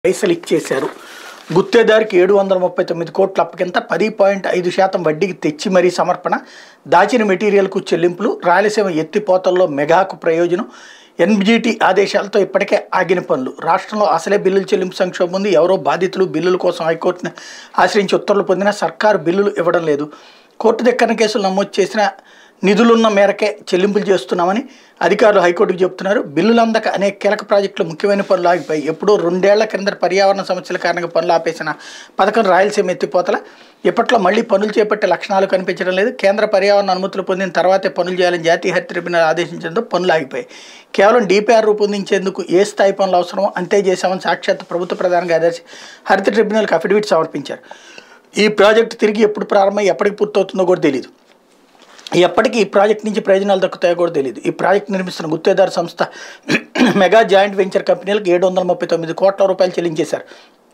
పైసలు ఇచ్చేశారు గుత్తేదారికి ఏడు వందల ముప్పై తొమ్మిది కోట్ల అప్పకింత పది పాయింట్ ఐదు శాతం వడ్డీకి తెచ్చి మరీ సమర్పణ దాచిన మెటీరియల్కు చెల్లింపులు రాయలసీమ ఎత్తిపోతల్లో మెగాకు ప్రయోజనం ఎన్జిటి ఆదేశాలతో ఇప్పటికే ఆగిన పనులు రాష్ట్రంలో అసలే బిల్లులు చెల్లింపు సంక్షోభం ఉంది ఎవరో బాధితులు బిల్లుల కోసం హైకోర్టుని ఆశ్రయించి ఉత్తర్వులు పొందినా సర్కారు బిల్లులు ఇవ్వడం లేదు కోర్టు దిక్కన కేసులు నమోదు చేసిన నిధులున్న మేరకే చెల్లింపులు చేస్తున్నామని అధికారులు హైకోర్టుకు చెబుతున్నారు బిల్లులు అందక అనేక కీలక ప్రాజెక్టులు ముఖ్యమైన పనులు ఆగిపోయి ఎప్పుడో రెండేళ్ల క్రింద పర్యావరణ సమస్యల కారణంగా పనులు ఆపేసిన పథకం రాయలసీమ ఎత్తిపోతల ఇప్పట్లో మళ్ళీ పనులు చేపట్టే లక్షణాలు కనిపించడం లేదు కేంద్ర పర్యావరణ అనుమతులు పొందిన తర్వాతే పనులు చేయాలని జాతీయ హరిత ట్రిబ్యునల్ ఆదేశించడంతో పనులు ఆగిపోయాయి కేవలం డిపిఆర్ రూపొందించేందుకు ఏ స్థాయి పనులు అవసరమో అంతే చేశామని సాక్షాత్ ప్రభుత్వ ప్రధాన కార్యదర్శి హరిత ట్రిబ్యునల్కి అఫిడవిట్ సమర్పించారు ఈ ప్రాజెక్టు తిరిగి ఎప్పుడు ప్రారంభమై ఎప్పటికి పూర్తవుతుందో కూడా తెలియదు ఎప్పటికీ ఈ ప్రాజెక్ట్ నుంచి ప్రయోజనాలు దక్కుతాయో కూడా తెలియదు ఈ ప్రాజెక్ట్ నిర్మిస్తున్న గుత్తేదారు సంస్థ మెగా జాయింట్ వెంచర్ కంపెనీలకు ఏడు వందల ముప్పై తొమ్మిది కోట్ల రూపాయలు చెల్లించేశారు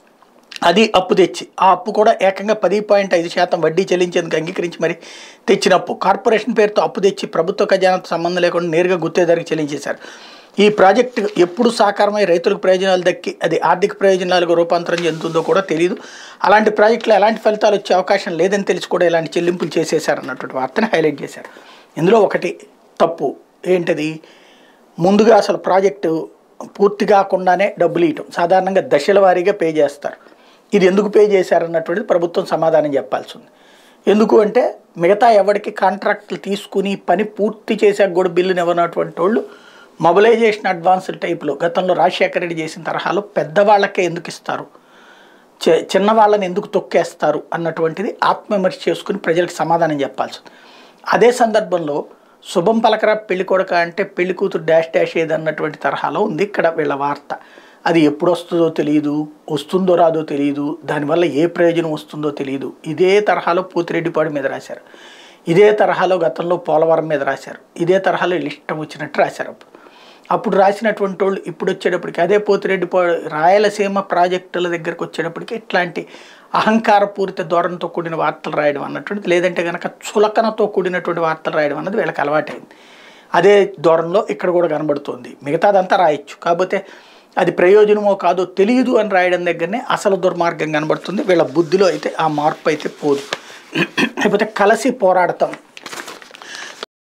అది అప్పు తెచ్చి ఆ అప్పు కూడా ఏకంగా పది పాయింట్ ఐదు శాతం వడ్డీ చెల్లించేందుకు అంగీకరించి మరి తెచ్చిన అప్పు కార్పొరేషన్ పేరుతో అప్పు తెచ్చి ప్రభుత్వ ఖజానాతో సంబంధం లేకుండా నేరుగా గుత్తేదారికి చెల్లించేశారు ఈ ప్రాజెక్టు ఎప్పుడు సాకారమై రైతులకు ప్రయోజనాలు దక్కి అది ఆర్థిక ప్రయోజనాలకు రూపాంతరం చెందుతుందో కూడా తెలియదు అలాంటి ప్రాజెక్టులో ఎలాంటి ఫలితాలు వచ్చే అవకాశం లేదని తెలిసి కూడా ఇలాంటి చెల్లింపులు చేసేశారన్నటువంటి వార్తని హైలైట్ చేశారు ఇందులో ఒకటి తప్పు ఏంటది ముందుగా అసలు ప్రాజెక్టు పూర్తి కాకుండానే డబ్బులు ఇవ్వటం సాధారణంగా దశల వారీగా పే చేస్తారు ఇది ఎందుకు పే చేశారన్నటువంటిది ప్రభుత్వం సమాధానం చెప్పాల్సి ఉంది ఎందుకు అంటే మిగతా ఎవరికి కాంట్రాక్టులు తీసుకుని పని పూర్తి చేశాక కూడా బిల్లుని ఇవ్వనటువంటి వాళ్ళు మొబలైజేషన్ అడ్వాన్స్ టైప్లో గతంలో రాజశేఖర రెడ్డి చేసిన తరహాలో పెద్దవాళ్ళకే ఎందుకు ఇస్తారు చి చిన్న వాళ్ళని ఎందుకు తొక్కేస్తారు అన్నటువంటిది ఆత్మవిమర్శ చేసుకుని ప్రజలకు సమాధానం చెప్పాల్సి ఉంది అదే సందర్భంలో శుభం పలకరా పెళ్లి కొడక అంటే పెళ్లి కూతురు డాష్ డాష్ ఏది అన్నటువంటి తరహాలో ఉంది ఇక్కడ వీళ్ళ వార్త అది ఎప్పుడు వస్తుందో తెలియదు వస్తుందో రాదో తెలియదు దానివల్ల ఏ ప్రయోజనం వస్తుందో తెలియదు ఇదే తరహాలో పోతిరెడ్డిపాడు మీద రాశారు ఇదే తరహాలో గతంలో పోలవరం మీద రాశారు ఇదే తరహాలో వీళ్ళు ఇష్టం వచ్చినట్టు రాశారు అప్పుడు అప్పుడు రాసినటువంటి వాళ్ళు ఇప్పుడు వచ్చేటప్పటికి అదే పోతిరెడ్డి పా- రాయలసీమ ప్రాజెక్టుల దగ్గరకు వచ్చేటప్పటికి ఇట్లాంటి అహంకారపూరిత ధోరణితో కూడిన వార్తలు రాయడం అన్నటువంటిది లేదంటే కనుక చులకనతో కూడినటువంటి వార్తలు రాయడం అన్నది వీళ్ళకి అలవాటైంది అదే ధోరణిలో ఇక్కడ కూడా కనబడుతుంది మిగతాదంతా రాయొచ్చు కాకపోతే అది ప్రయోజనమో కాదో తెలియదు అని రాయడం దగ్గరనే అసలు దుర్మార్గం కనబడుతుంది వీళ్ళ బుద్ధిలో అయితే ఆ మార్పు అయితే పోదు లేకపోతే కలిసి పోరాడతాం